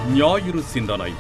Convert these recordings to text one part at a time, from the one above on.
ஞாயிறு சிந்தனை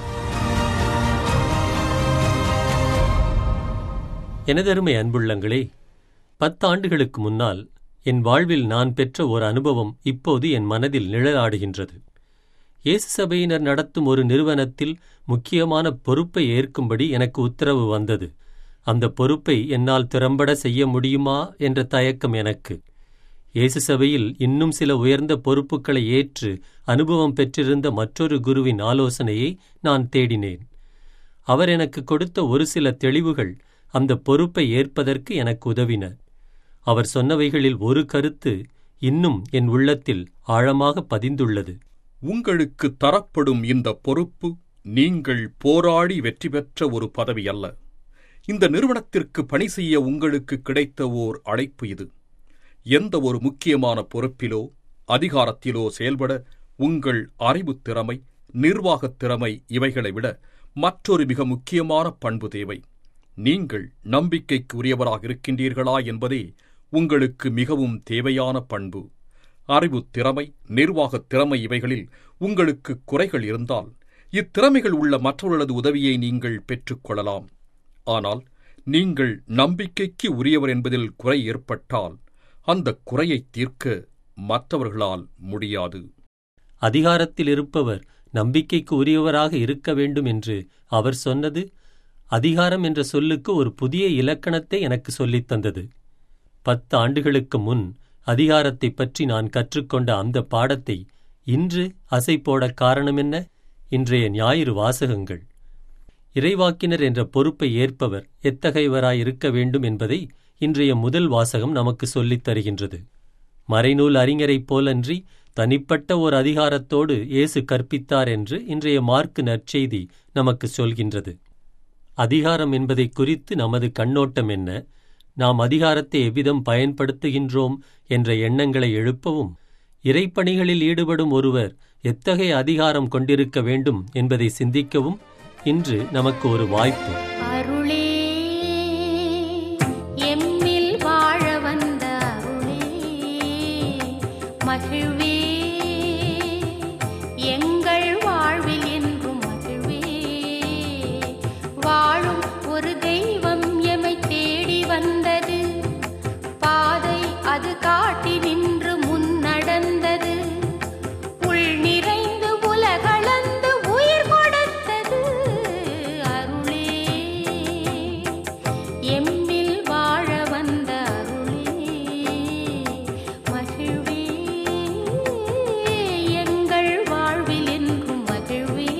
எனதருமை அன்புள்ளங்களே பத்தாண்டுகளுக்கு முன்னால் என் வாழ்வில் நான் பெற்ற ஒரு அனுபவம் இப்போது என் மனதில் நிழலாடுகின்றது இயேசு சபையினர் நடத்தும் ஒரு நிறுவனத்தில் முக்கியமான பொறுப்பை ஏற்கும்படி எனக்கு உத்தரவு வந்தது அந்த பொறுப்பை என்னால் திறம்பட செய்ய முடியுமா என்ற தயக்கம் எனக்கு இயேசு சபையில் இன்னும் சில உயர்ந்த பொறுப்புகளை ஏற்று அனுபவம் பெற்றிருந்த மற்றொரு குருவின் ஆலோசனையை நான் தேடினேன் அவர் எனக்கு கொடுத்த ஒரு சில தெளிவுகள் அந்த பொறுப்பை ஏற்பதற்கு எனக்கு உதவின அவர் சொன்னவைகளில் ஒரு கருத்து இன்னும் என் உள்ளத்தில் ஆழமாக பதிந்துள்ளது உங்களுக்கு தரப்படும் இந்த பொறுப்பு நீங்கள் போராடி வெற்றி பெற்ற ஒரு பதவி அல்ல இந்த நிறுவனத்திற்கு பணி செய்ய உங்களுக்கு கிடைத்த ஓர் அழைப்பு இது எந்த ஒரு முக்கியமான பொறுப்பிலோ அதிகாரத்திலோ செயல்பட உங்கள் அறிவுத் திறமை நிர்வாகத் திறமை இவைகளை விட மற்றொரு மிக முக்கியமான பண்பு தேவை நீங்கள் நம்பிக்கைக்கு உரியவராக இருக்கின்றீர்களா என்பதே உங்களுக்கு மிகவும் தேவையான பண்பு அறிவுத் திறமை நிர்வாகத் திறமை இவைகளில் உங்களுக்கு குறைகள் இருந்தால் இத்திறமைகள் உள்ள மற்றவர்களது உதவியை நீங்கள் பெற்றுக்கொள்ளலாம் ஆனால் நீங்கள் நம்பிக்கைக்கு உரியவர் என்பதில் குறை ஏற்பட்டால் அந்த குறையைத் தீர்க்க மற்றவர்களால் முடியாது அதிகாரத்தில் இருப்பவர் நம்பிக்கைக்கு உரியவராக இருக்க வேண்டும் என்று அவர் சொன்னது அதிகாரம் என்ற சொல்லுக்கு ஒரு புதிய இலக்கணத்தை எனக்கு சொல்லித் தந்தது பத்து ஆண்டுகளுக்கு முன் அதிகாரத்தைப் பற்றி நான் கற்றுக்கொண்ட அந்த பாடத்தை இன்று அசை போட காரணம் என்ன இன்றைய ஞாயிறு வாசகங்கள் இறைவாக்கினர் என்ற பொறுப்பை ஏற்பவர் எத்தகையவராய் இருக்க வேண்டும் என்பதை இன்றைய முதல் வாசகம் நமக்கு சொல்லித் தருகின்றது மறைநூல் அறிஞரைப் போலன்றி தனிப்பட்ட ஒரு அதிகாரத்தோடு இயேசு கற்பித்தார் என்று இன்றைய மார்க்கு நற்செய்தி நமக்கு சொல்கின்றது அதிகாரம் என்பதை குறித்து நமது கண்ணோட்டம் என்ன நாம் அதிகாரத்தை எவ்விதம் பயன்படுத்துகின்றோம் என்ற எண்ணங்களை எழுப்பவும் இறைப்பணிகளில் ஈடுபடும் ஒருவர் எத்தகைய அதிகாரம் கொண்டிருக்க வேண்டும் என்பதை சிந்திக்கவும் இன்று நமக்கு ஒரு வாய்ப்பு அருளே எம்மில் வாழ வந்த அருளே மகிழ்வே எங்கள் வாழ்வில் என்றும் மகிழ்வே வாழும் ஒரு தெய்வம் எமை தேடி வந்தது பாதை அது காட்டி நின்று முன்னடந்தது உள் நிறைந்து உலகளந்து உயிர் கொடுத்தது அருளே எம்மில் வாழ வந்த அருளே மகிழ்வே எங்கள் வாழ்வில் என்றும் மகிழ்வே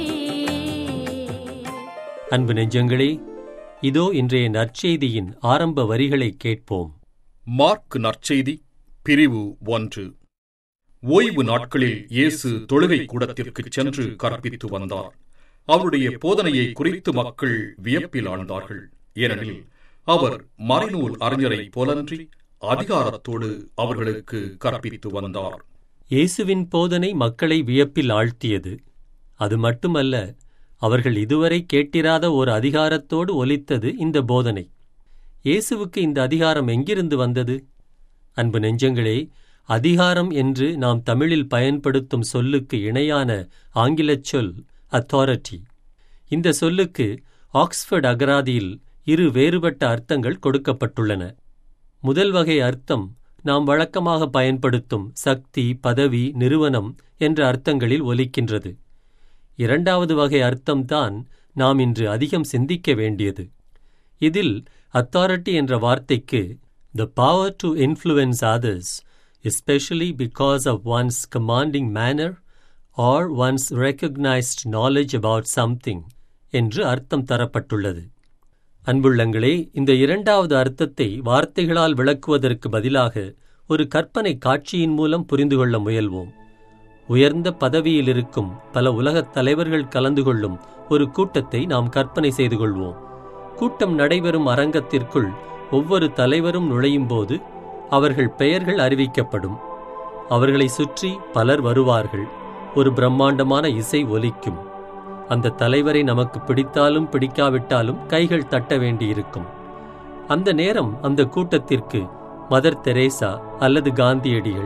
அன்பு நெஞ்சங்களே இதோ இன்றைய நற்செய்தியின் ஆரம்ப வரிகளை கேட்போம் மார்க் நற்செய்தி பிரிவு ஒன்று ஓய்வு நாட்களில் இயேசு தொழுகை கூடத்திற்குச் சென்று கற்பித்து வந்தார் அவருடைய போதனையை குறித்து மக்கள் வியப்பில் ஆழ்ந்தார்கள் ஏனெனில் அவர் மறைநூல் அறிஞரைப் போலன்றி அதிகாரத்தோடு அவர்களுக்கு கற்பித்து வந்தார் இயேசுவின் போதனை மக்களை வியப்பில் ஆழ்த்தியது அது மட்டுமல்ல அவர்கள் இதுவரை கேட்டிராத ஒரு அதிகாரத்தோடு ஒலித்தது இந்த போதனை இயேசுவுக்கு இந்த அதிகாரம் எங்கிருந்து வந்தது அன்பு நெஞ்சங்களே அதிகாரம் என்று நாம் தமிழில் பயன்படுத்தும் சொல்லுக்கு இணையான ஆங்கிலச் சொல் அத்தாரிட்டி இந்த சொல்லுக்கு ஆக்ஸ்ஃபோர்ட் அகராதியில் இரு வேறுபட்ட அர்த்தங்கள் கொடுக்கப்பட்டுள்ளன முதல் வகை அர்த்தம் நாம் வழக்கமாக பயன்படுத்தும் சக்தி பதவி நிறுவனம் என்ற அர்த்தங்களில் ஒலிக்கின்றது இரண்டாவது வகை அர்த்தம்தான் நாம் இன்று அதிகம் சிந்திக்க வேண்டியது இதில் அத்தாரிட்டி என்ற வார்த்தைக்கு the power to influence others especially because of one's commanding manner or one's recognised knowledge about something என்று அர்த்தம் தரப்பட்டுள்ளது அன்புள்ளங்களே இந்த இரண்டாவது அர்த்தத்தை வார்த்தைகளால் விளக்குவதற்கு பதிலாக ஒரு கற்பனை காட்சியின் மூலம் புரிந்து கொள்ள முயல்வோம் உயர்ந்த பதவியில் இருக்கும் பல உலகத் தலைவர்கள் கலந்து கொள்ளும் ஒரு கூட்டத்தை நாம் கற்பனை செய்து கொள்வோம் கூட்டம் நடைபெறும் அரங்கத்திற்குள் ஒவ்வொரு தலைவரும் நுழையும்போது அவர்கள் பெயர்கள் அறிவிக்கப்படும் அவர்களை சுற்றி பலர் வருவார்கள் ஒரு பிரம்மாண்டமான இசை ஒலிக்கும் அந்த தலைவரை நமக்கு பிடித்தாலும் பிடிக்காவிட்டாலும் கைகள் தட்ட வேண்டியிருக்கும் அந்த நேரம் அந்த கூட்டத்திற்கு மதர் தெரேசா அல்லது காந்தியடிகள்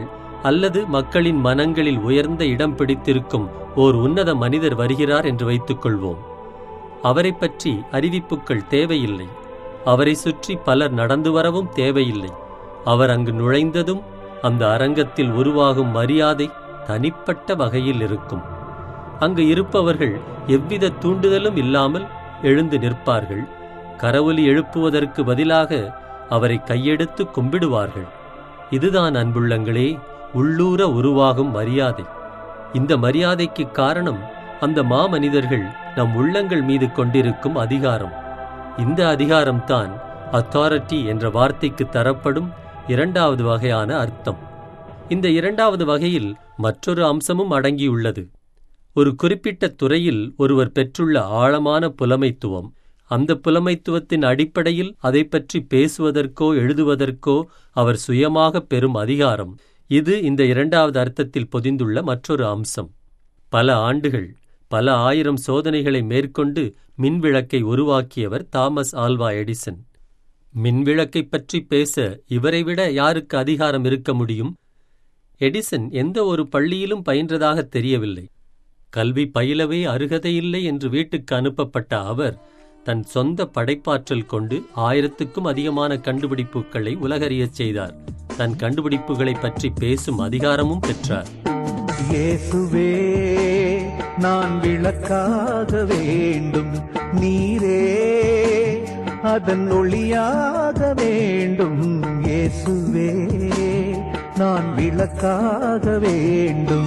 அல்லது மக்களின் மனங்களில் உயர்ந்த இடம் பிடித்திருக்கும் ஓர் உன்னத மனிதர் வருகிறார் என்று வைத்துக் கொள்வோம் அவரைப் பற்றி அறிவிப்புகள் தேவையில்லை அவரை சுற்றி பலர் நடந்து வரவும் தேவையில்லை அவர் அங்கு நுழைந்ததும் அந்த அரங்கத்தில் உருவாகும் மரியாதை தனிப்பட்ட வகையில் இருக்கும் அங்கு இருப்பவர்கள் எவ்வித தூண்டுதலும் இல்லாமல் எழுந்து நிற்பார்கள் கரவொலி எழுப்புவதற்கு பதிலாக அவரை கையெடுத்து கும்பிடுவார்கள் இதுதான் அன்புள்ளங்களே உள்ளூர உருவாகும் மரியாதை இந்த மரியாதைக்கு காரணம் அந்த மாமனிதர்கள் நம் உள்ளங்கள் மீது கொண்டிருக்கும் அதிகாரம் இந்த அதிகாரம்தான் அத்தாரிட்டி என்ற வார்த்தைக்கு தரப்படும் இரண்டாவது வகையான அர்த்தம் இந்த இரண்டாவது வகையில் மற்றொரு அம்சமும் அடங்கியுள்ளது ஒரு குறிப்பிட்ட துறையில் ஒருவர் பெற்றுள்ள ஆழமான புலமைத்துவம் அந்த புலமைத்துவத்தின் அடிப்படையில் அதை பற்றி பேசுவதற்கோ எழுதுவதற்கோ அவர் சுயமாக பெறும் அதிகாரம் இது இந்த இரண்டாவது அர்த்தத்தில் பொதிந்துள்ள மற்றொரு அம்சம் பல ஆண்டுகள் பல ஆயிரம் சோதனைகளை மேற்கொண்டு மின்விளக்கை உருவாக்கியவர் தாமஸ் ஆல்வா எடிசன் மின்விளக்கைப் பற்றி பேச இவரை விட யாருக்கு அதிகாரம் இருக்க முடியும் எடிசன் எந்த ஒரு பள்ளியிலும் பயின்றதாக தெரியவில்லை கல்வி பயிலவே அருகதையில்லை என்று வீட்டுக்கு அனுப்பப்பட்ட அவர் தன் சொந்த படைப்பாற்றல் கொண்டு ஆயிரத்துக்கும் அதிகமான கண்டுபிடிப்புகளை உலகறியச் செய்தார் தன் கண்டுபிடிப்புகளைப் பற்றி பேசும் அதிகாரமும் பெற்றார் இயேசுவே நான் விளக்காக வேண்டும் நீரே அதன் ஒளியாக வேண்டும் இயேசுவே நான் விளக்காக வேண்டும்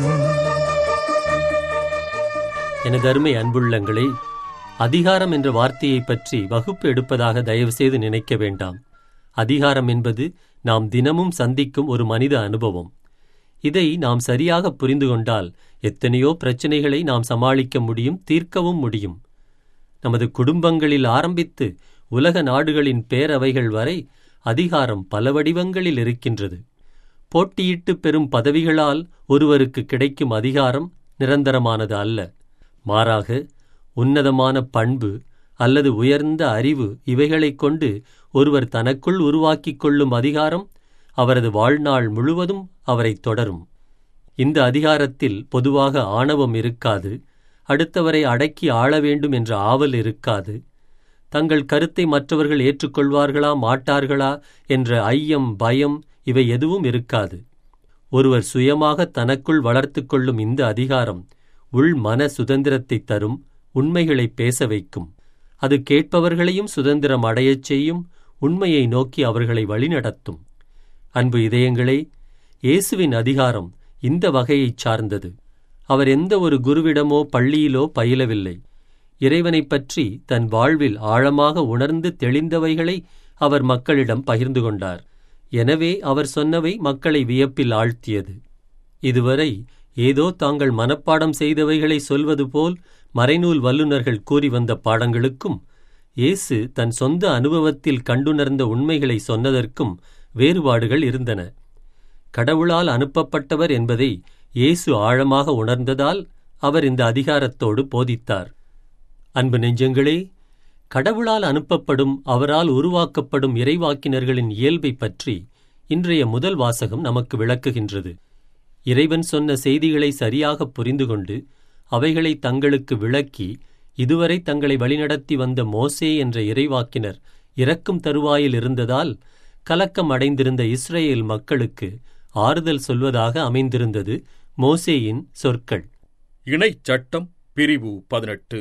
எனது அருமை அன்புள்ளங்களே அதிகாரம் என்ற வார்த்தையைப் பற்றி வகுப்பு எடுப்பதாக தயவுசெய்து நினைக்க வேண்டாம் அதிகாரம் என்பது நாம் தினமும் சந்திக்கும் ஒரு மனித அனுபவம் இதை நாம் சரியாக புரிந்து கொண்டால் எத்தனையோ பிரச்சனைகளை நாம் சமாளிக்க முடியும் தீர்க்கவும் முடியும் நமது குடும்பங்களில் ஆரம்பித்து உலக நாடுகளின் பேரவைகள் வரை அதிகாரம் பல வடிவங்களில் இருக்கின்றது போட்டியிட்டு பெறும் பதவிகளால் ஒருவருக்கு கிடைக்கும் அதிகாரம் நிரந்தரமானது அல்ல மாறாக உன்னதமான பண்பு அல்லது உயர்ந்த அறிவு இவைகளைக் கொண்டு ஒருவர் தனக்குள் உருவாக்கிக் கொள்ளும் அதிகாரம் அவரது வாழ்நாள் முழுவதும் அவரைத் தொடரும் இந்த அதிகாரத்தில் பொதுவாக ஆணவம் இருக்காது அடுத்தவரை அடக்கி ஆள வேண்டும் என்ற ஆவல் இருக்காது தங்கள் கருத்தை மற்றவர்கள் ஏற்றுக்கொள்வார்களா மாட்டார்களா என்ற ஐயம் பயம் இவை எதுவும் இருக்காது ஒருவர் சுயமாக தனக்குள் வளர்த்துக் கொள்ளும் இந்த அதிகாரம் உள் மன சுதந்திரத்தை தரும் உண்மைகளை பேச வைக்கும் அது கேட்பவர்களையும் சுதந்திரம் அடையச் செய்யும் உண்மையை நோக்கி அவர்களை வழிநடத்தும் அன்பு இதயங்களே இயேசுவின் அதிகாரம் இந்த வகையைச் சார்ந்தது அவர் எந்த ஒரு குருவிடமோ பள்ளியிலோ பயிலவில்லை இறைவனைப் பற்றி தன் வாழ்வில் ஆழமாக உணர்ந்து தெளிந்தவைகளை அவர் மக்களிடம் பகிர்ந்து கொண்டார் எனவே அவர் சொன்னவை மக்களை வியப்பில் ஆழ்த்தியது இதுவரை ஏதோ தாங்கள் மனப்பாடம் செய்தவைகளை சொல்வது போல் மறைநூல் வல்லுநர்கள் கூறி வந்த பாடங்களுக்கும் இயேசு தன் சொந்த அனுபவத்தில் கண்டுணர்ந்த உண்மைகளை சொன்னதற்கும் வேறுபாடுகள் இருந்தன கடவுளால் அனுப்பப்பட்டவர் என்பதை இயேசு ஆழமாக உணர்ந்ததால் அவர் இந்த அதிகாரத்தோடு போதித்தார் அன்பு நெஞ்சங்களே கடவுளால் அனுப்பப்படும் அவரால் உருவாக்கப்படும் இறைவாக்கினர்களின் இயல்பை பற்றி இன்றைய முதல் வாசகம் நமக்கு விளக்குகின்றது இறைவன் சொன்ன செய்திகளை சரியாக புரிந்து கொண்டு அவைகளை தங்களுக்கு விளக்கி இதுவரை தங்களை வழிநடத்தி வந்த மோசே என்ற இறைவாக்கினர் இறக்கும் தருவாயில் இருந்ததால் கலக்கம் அடைந்திருந்த இஸ்ரேல் மக்களுக்கு ஆறுதல் சொல்வதாக அமைந்திருந்தது மோசேயின் சொற்கள் இணைச் சட்டம் பிரிவு பதினெட்டு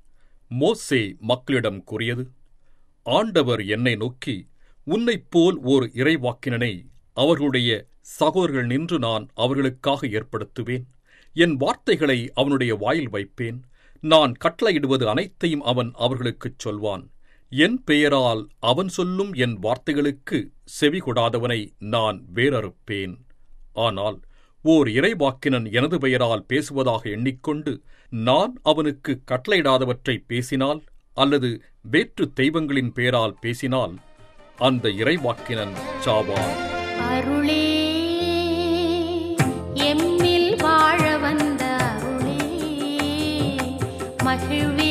மோசே மக்களிடம் கூறியது ஆண்டவர் என்னை நோக்கி உன்னைப் போல் ஓர் இறைவாக்கினனை அவர்களுடைய சகோதரர்கள் நின்று நான் அவர்களுக்காக ஏற்படுத்துவேன் என் வார்த்தைகளை அவனுடைய வாயில் வைப்பேன் நான் கட்டளையிடுவது அனைத்தையும் அவன் அவர்களுக்குச் சொல்வான் என் பெயரால் அவன் சொல்லும் என் வார்த்தைகளுக்கு செவிகொடாதவனை நான் வேறறுப்பேன் ஆனால் ஓர் இறைவாக்கினன் எனது பெயரால் பேசுவதாக எண்ணிக்கொண்டு நான் அவனுக்கு கட்டளையிடாதவற்றை பேசினால் அல்லது வேற்று தெய்வங்களின் பெயரால் பேசினால் அந்த இறைவாக்கினன் சாவான் அருளே எம்மில் வாழ வந்த அருளே மகிழ்வே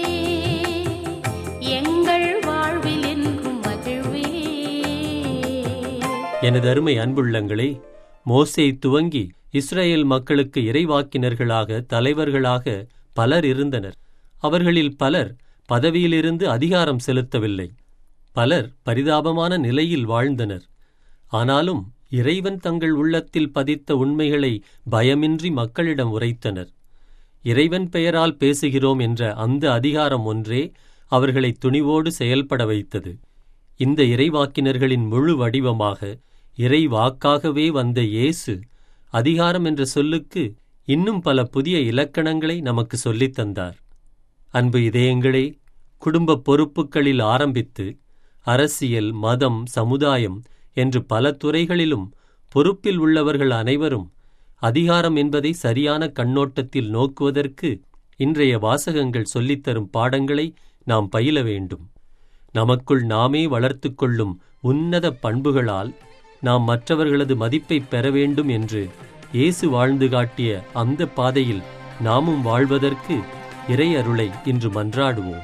எங்கள் வாழ்வில் என்றும் மகிழ்வே எனது அருமை அன்புள்ளங்களே மோசே துவங்கி இஸ்ரேல் மக்களுக்கு இறைவாக்கினர்களாக தலைவர்களாக பலர் இருந்தனர் அவர்களில் பலர் பதவியிலிருந்து அதிகாரம் செலுத்தவில்லை பலர் பரிதாபமான நிலையில் வாழ்ந்தனர் ஆனாலும் இறைவன் தங்கள் உள்ளத்தில் பதித்த உண்மைகளை பயமின்றி மக்களிடம் உரைத்தனர் இறைவன் பெயரால் பேசுகிறோம் என்ற அந்த அதிகாரம் ஒன்றே அவர்களை துணிவோடு செயல்பட வைத்தது இந்த இறைவாக்கினர்களின் முழு வடிவமாக இறைவாக்காகவே வந்த இயேசு அதிகாரம் என்ற சொல்லுக்கு இன்னும் பல புதிய இலக்கணங்களை நமக்கு சொல்லித் தந்தார் அன்பு இதயங்களே குடும்ப பொறுப்புகளில் ஆரம்பித்து அரசியல் மதம் சமுதாயம் என்று பல துறைகளிலும் பொறுப்பில் உள்ளவர்கள் அனைவரும் அதிகாரம் என்பதை சரியான கண்ணோட்டத்தில் நோக்குவதற்கு இன்றைய வாசகங்கள் சொல்லித்தரும் பாடங்களை நாம் பயில வேண்டும் நமக்குள் நாமே வளர்த்துக் கொள்ளும் உன்னத பண்புகளால் நாம் மற்றவர்களது மதிப்பை பெற வேண்டும் என்று இயேசு வாழ்ந்து காட்டிய அந்த பாதையில் நாமும் வாழ்வதற்கு இறையருளை இன்று மன்றாடுவோம்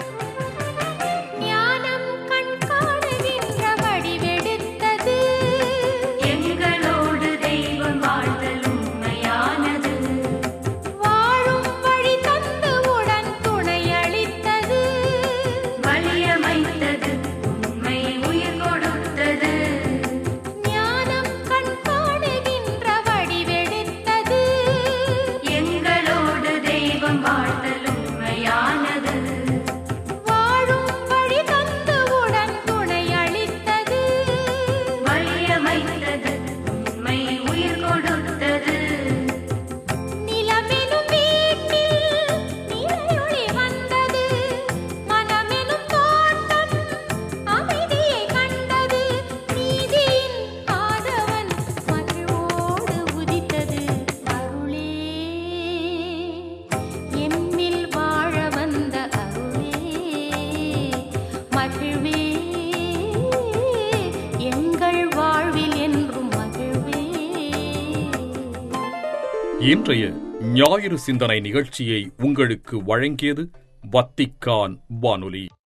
ஞானம் கண் காணுகின்ற வடிவெடுத்தது எங்களோடு தெய்வம் வாழ்தல் உண்மையானது வாழும் வழி தந்து உடன் துணை அளித்தது வலியமைத்தது உண்மை உயிர் கொடுத்தது ஞானம் கண் காணுகின்ற வடிவெடுத்தது எங்களோடு தெய்வம் வாழ்தல் உண்மையானது வாழும் வழி தந்து உடன் துணை அளித்தது வலியமைத்தது உண்மை உயிர் கொடுத்தது நிலமெனும் வீட்டில் நிலையொளி வந்தது மனமெனும் தோட்டம் அமைதியை கண்டது நீதியின் ஆதவன் மகிழ்வோடு உதித்தது அருளே எம்மில் வாழ வந்த அருளே மகிழ்வே எங்கள் வாழ்வில் என்றும் மகிழ்வே இன்றைய ஞாயிறு சிந்தனை நிகழ்ச்சியை உங்களுக்கு வழங்கியது வத்திக்கான் வானொலி